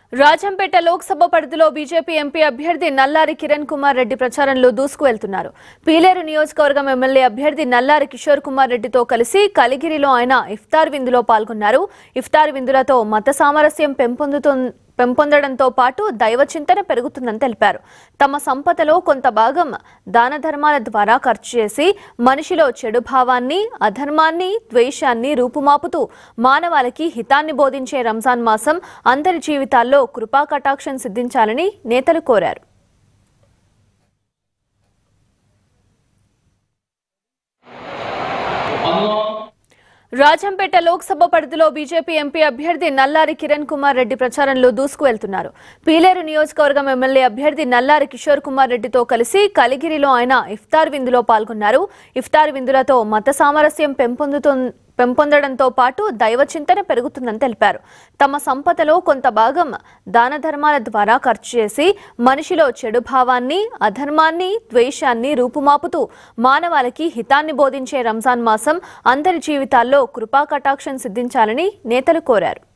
రాజంపేట లోక్సభ పరిధిలో BJP MP అభ్యర్థి నల్లారి కిరణ్ కుమార్ రెడ్డి ప్రచారంలో దూసుకు వెళ్తున్నారు పీలేరు నియోజకవర్గం ఎమ్మెల్యే అభ్యర్థి నల్లారి కిషోర్ కుమార్ రెడ్డితో కలిసి కలిగిరిలో ఆయన ఇఫ్తార్ విందులో పాల్గొన్నారు ఇఫ్తార్ విందులతో మత సామరస్యం పెంపొందుతు పెంపొందడంతో పాటు దైవ చింతన పెరుగుతుందని తెలిపారు తమ సంపదలో కొంత భాగం దాన ధర్మాల ద్వారా ఖర్చు చేసి మనిషిలో చెడు భావాన్ని అధర్మాన్ని ద్వేషాన్ని రూపుమాపుతూ మానవాళికి హితాన్ని బోధించే రంజాన్ మాసం అందరి జీవితాల్లో కృపా కటాక్షం సిద్ధించాలని నేతలు కోరారు రాజంపేట లోక్సభ పరిధిలో బీజేపీ ఎంపీ అభ్యర్థి నల్లారి కిరణ్ కుమార్ రెడ్డి ప్రచారంలో దూసుకు వెళ్తున్నారు పీలేరు నియోజకవర్గం ఎమ్మెల్యే అభ్యర్థి నల్లారి కిషోర్ కుమార్ రెడ్డితో కలిసి కలిగిరిలో ఆయన ఇఫ్తార్ విందులో పాల్గొన్నారు ఇఫ్తార్ విందులతో మత సామరస్యం పెంపొందుతు పెంపొందడంతో పాటు దైవ చింతన పెరుగుతుందని తెలిపారు తమ సంపదలో కొంత భాగం దాన ధర్మాల ద్వారా ఖర్చు చేసి మనిషిలో చెడు భావాన్ని అధర్మాన్ని ద్వేషాన్ని రూపుమాపుతూ మానవాళికి హితాన్ని బోధించే రంజాన్ మాసం అందరి జీవితాల్లో కృపా కటాక్షం సిద్ధించాలని నేతలు కోరారు